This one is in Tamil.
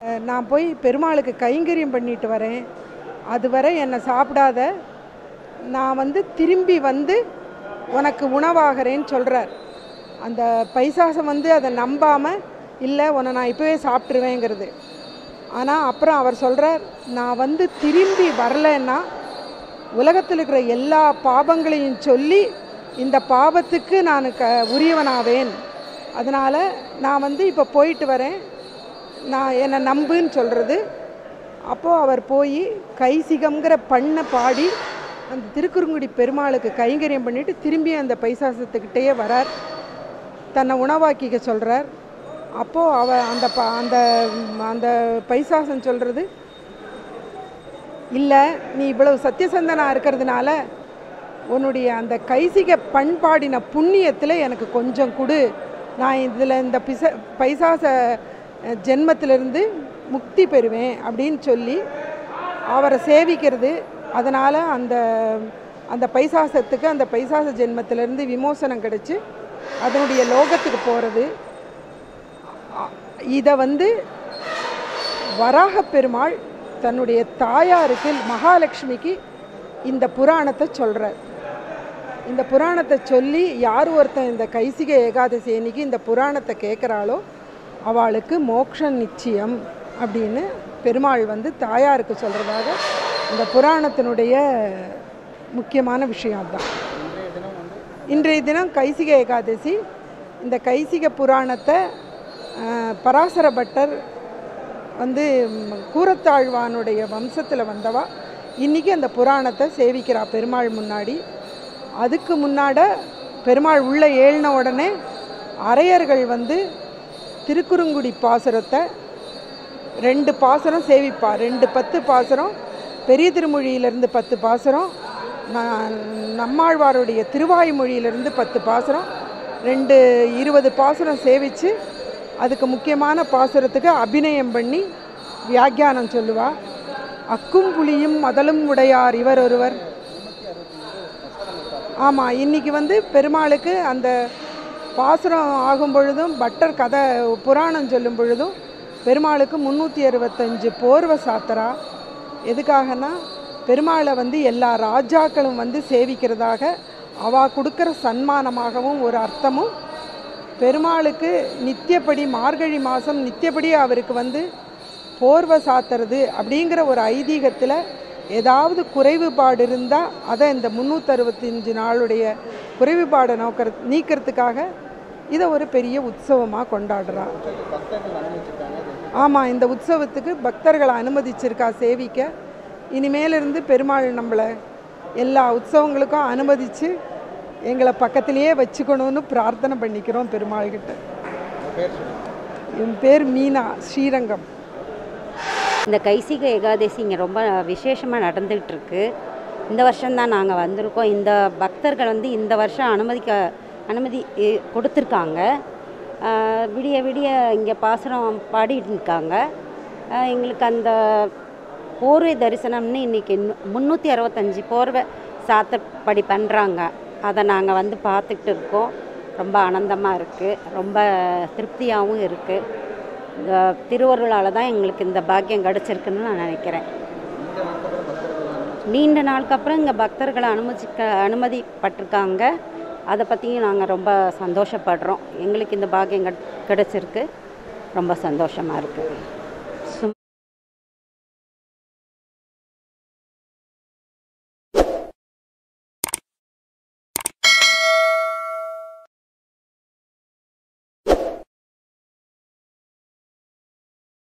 அஹ் நான் போய் பெருமாளுக்கு கைங்கரியம் பண்ணிட்டு வரேன் அதுவரை என்னை சாப்பிடாத நான் வந்து திரும்பி வந்து உனக்கு உணவாகிறேன்னு சொல்கிறார் அந்த பைசாசம் வந்து அதை நம்பாமல் இல்லை உன்னை நான் இப்போவே சாப்பிட்ருவேங்கிறது ஆனால் அப்புறம் அவர் சொல்கிறார் நான் வந்து திரும்பி வரலைன்னா உலகத்தில் இருக்கிற எல்லா பாபங்களையும் சொல்லி இந்த பாபத்துக்கு நான் க உரியவனாவேன் அதனால் நான் வந்து இப்போ போயிட்டு வரேன் நான் என்னை நம்புன்னு சொல்கிறது அப்போது அவர் போய் கைசிகம்ங்கிற பண்ணை பாடி அந்த திருக்குறுங்குடி பெருமாளுக்கு கைங்கரியம் பண்ணிட்டு திரும்பி அந்த பைசாசத்துக்கிட்டேயே வரார் தன்னை உணவாக்கிக்க சொல்கிறார் அப்போது அவ அந்த ப அந்த அந்த பைசாசன் சொல்கிறது இல்லை நீ இவ்வளவு சத்தியசந்தனா இருக்கிறதுனால உன்னுடைய அந்த கைசிக பண்பாடின புண்ணியத்தில் எனக்கு கொஞ்சம் கொடு நான் இதில் இந்த பிச பைசாச அஹ், ஜென்மத்திலிருந்து முக்தி பெறுவேன் அப்படின்னு சொல்லி அவரை சேவிக்கிறது அதனால் அந்த அந்த பைசாசத்துக்கு அந்த பைசாச ஜென்மத்திலிருந்து விமோசனம் கிடைச்சு அதனுடைய லோகத்துக்கு போகிறது இதை வந்து வராக பெருமாள் தன்னுடைய தாயாருக்கு மகாலட்சுமிக்கு இந்த புராணத்தை சொல்கிறார் இந்த புராணத்தை சொல்லி யார் ஒருத்தன் இந்த கைசிக ஏகாதசி அன்னைக்கு இந்த புராணத்தை கேட்குறாளோ அவளுக்கு மோட்சம் நிச்சயம் அப்படின்னு பெருமாள் வந்து தாயாருக்கு சொல்கிறதாக இந்த புராணத்தினுடைய முக்கியமான விஷயம் அதுதான் இன்றைய தினம் கைசிக ஏகாதசி இந்த கைசிக புராணத்தை அஹ், பராசர பட்டர் வந்து ம், கூரத்தாழ்வானுடைய வம்சத்தில் வந்தவா இன்றைக்கி அந்த புராணத்தை சேவிக்கிறா பெருமாள் முன்னாடி அதுக்கு முன்னாட பெருமாள் உள்ளே ஏழின உடனே அரையர்கள் வந்து திருக்குறுங்குடி பாசுரத்தை ரெண்டு பாசுரம் சேவிப்பா ரெண்டு பத்து பாசுரம் பெரிய திருமொழியிலேருந்து பத்து பாசுரம் ந- நம்மாழ்வாருடைய திருவாய்மொழியிலேருந்து பத்து பாசுரம் ரெண்டு இருபது பாசுரம் சேவித்து அதுக்கு முக்கியமான பாசுரத்துக்கு அபிநயம் பண்ணி வியாக்கியானம் சொல்லுவா அக்கும் புலியும் மதலும் உடையார் இவர் ஒருவர் ஆமாம் இன்னைக்கு வந்து பெருமாளுக்கு அந்த பாசுரம் ஆகும் பொழுதும் பட்டர் கதை புராணம் சொல்லும் பொழுதும் பெருமாளுக்கு முந்நூற்றி அறுபத்தஞ்சு போர்வை சாத்தரா எதுக்காகனா பெருமாளை வந்து எல்லா ராஜாக்களும் வந்து சேவிக்கிறதாக அவா கொடுக்குற சன்மானமாகவும் ஒரு அர்த்தமும் பெருமாளுக்கு நித்தியப்படி மார்கழி மாதம் நித்தியப்படி அவருக்கு வந்து போர்வை சாத்துறது அப்படிங்கிற ஒரு ஐதீகத்தில் ஏதாவது குறைவுபாடு இருந்தால் அதை இந்த முந்நூற்றறுபத்தஞ்சு நாளுடைய குறைவுபாடை நோக்கிற நீக்கிறதுக்காக இதை ஒரு பெரிய உற்சவமாக கொண்டாடுறா ஆமாம் இந்த உற்சவத்துக்கு பக்தர்களை அனுமதிச்சிருக்கா சேவிக்க இனிமேலிருந்து பெருமாள் நம்மளை எல்லா உற்சவங்களுக்கும் அனுமதித்து எங்களை பக்கத்திலேயே வச்சுக்கணும்னு பிரார்த்தனை பண்ணிக்கிறோம் பெருமாள்கிட்ட என் பேர் மீனா ஸ்ரீரங்கம் இந்த கைசிக ஏகாதசி இங்கே ரொம்ப விசேஷமாக நடந்துகிட்டு இருக்கு இந்த வருஷம்தான் நாங்கள் வந்திருக்கோம் இந்த பக்தர்கள் வந்து இந்த வருஷம் அனுமதிக்க அனுமதி இ- கொடுத்துருக்காங்க ஆஹ் விடிய விடிய இங்கே பாசுரம் பாடிட்டு இருக்காங்க ஆஹ் எங்களுக்கு அந்த போர்வை தரிசனம்னு இன்றைக்கி முந்நூற்றி அறுபத்தஞ்சி போர்வை சாத்தப்படி பண்ணுறாங்க அதை நாங்கள் வந்து பார்த்துக்கிட்டு இருக்கோம் ரொம்ப ஆனந்தமாக இருக்குது ரொம்ப திருப்தியாகவும் இருக்குது இந்த திருவருளால் தான் எங்களுக்கு இந்த பாக்கியம் கிடச்சிருக்குன்னு நான் நினைக்கிறேன் நீண்ட நாளுக்கு அப்புறம் இங்கே பக்தர்களை அனுமதிக்க அனுமதிப்பட்டிருக்காங்க அதை பற்றியும் நாங்கள் ரொம்ப சந்தோஷப்படுறோம் எங்களுக்கு இந்த பாக்கியம் கிட- கிடைச்சிருக்கு ரொம்ப சந்தோஷமாக இருக்குது